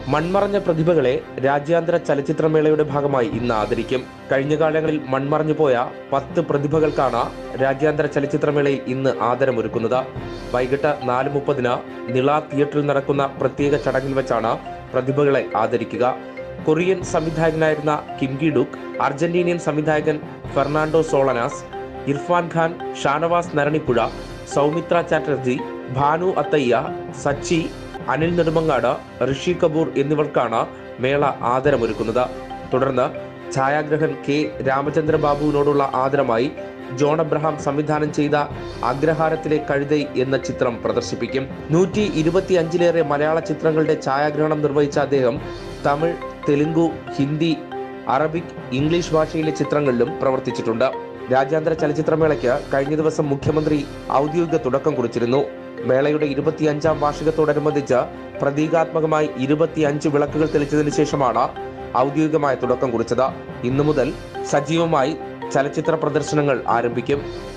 മൺമറഞ്ഞ പ്രതിഭകളെ രാജ്യാന്തര ചലച്ചിത്രമേളയുടെ ഭാഗമായി ഇന്ന് ആദരിക്കും കഴിഞ്ഞ കാലങ്ങളിൽ മൺമറഞ്ഞു പോയ പത്ത് പ്രതിഭകൾക്കാണ് രാജ്യാന്തര ചലച്ചിത്രമേളയിൽ ഇന്ന് ആദരമൊരുക്കുന്നത് വൈകിട്ട് നാല് മുപ്പതിന് നിള തിയേറ്ററിൽ നടക്കുന്ന പ്രത്യേക ചടങ്ങിൽ വെച്ചാണ് പ്രതിഭകളെ ആദരിക്കുക കൊറിയൻ സംവിധായകനായിരുന്ന കിംഗി ഡുക്ക് അർജന്റീനിയൻ സംവിധായകൻ ഫെർണാണ്ടോ സോളനാസ് ഇർഫാൻ ഖാൻ ഷാനവാസ് നരണിപ്പുഴ സൗമിത്ര ചാറ്റർജി ഭാനു അത്തയ്യ സച്ചി അനിൽ നെടുമങ്ങാട് ഋഷി കപൂർ എന്നിവർക്കാണ് മേള ആദരമൊരുക്കുന്നത് തുടർന്ന് ഛായാഗ്രഹൻ കെ രാമചന്ദ്ര ബാബുവിനോടുള്ള ആദരമായി ജോൺ അബ്രഹാം സംവിധാനം ചെയ്ത അഗ്രഹാരത്തിലെ കഴുതൈ എന്ന ചിത്രം പ്രദർശിപ്പിക്കും നൂറ്റി ഇരുപത്തിയഞ്ചിലേറെ മലയാള ചിത്രങ്ങളുടെ ഛായാഗ്രഹണം നിർവഹിച്ച അദ്ദേഹം തമിഴ് തെലുങ്കു ഹിന്ദി അറബിക് ഇംഗ്ലീഷ് ഭാഷയിലെ ചിത്രങ്ങളിലും പ്രവർത്തിച്ചിട്ടുണ്ട് രാജ്യാന്തര ചലച്ചിത്രമേളയ്ക്ക് കഴിഞ്ഞ ദിവസം മുഖ്യമന്ത്രി ഔദ്യോഗിക തുടക്കം കുറിച്ചിരുന്നു മേളയുടെ ഇരുപത്തിയഞ്ചാം വാർഷികത്തോടനുബന്ധിച്ച് പ്രതീകാത്മകമായി ഇരുപത്തിയഞ്ച് വിളക്കുകൾ തെളിച്ചതിനു ശേഷമാണ് ഔദ്യോഗികമായ തുടക്കം കുറിച്ചത് ഇന്നു മുതൽ സജീവമായി ചലച്ചിത്ര പ്രദർശനങ്ങൾ ആരംഭിക്കും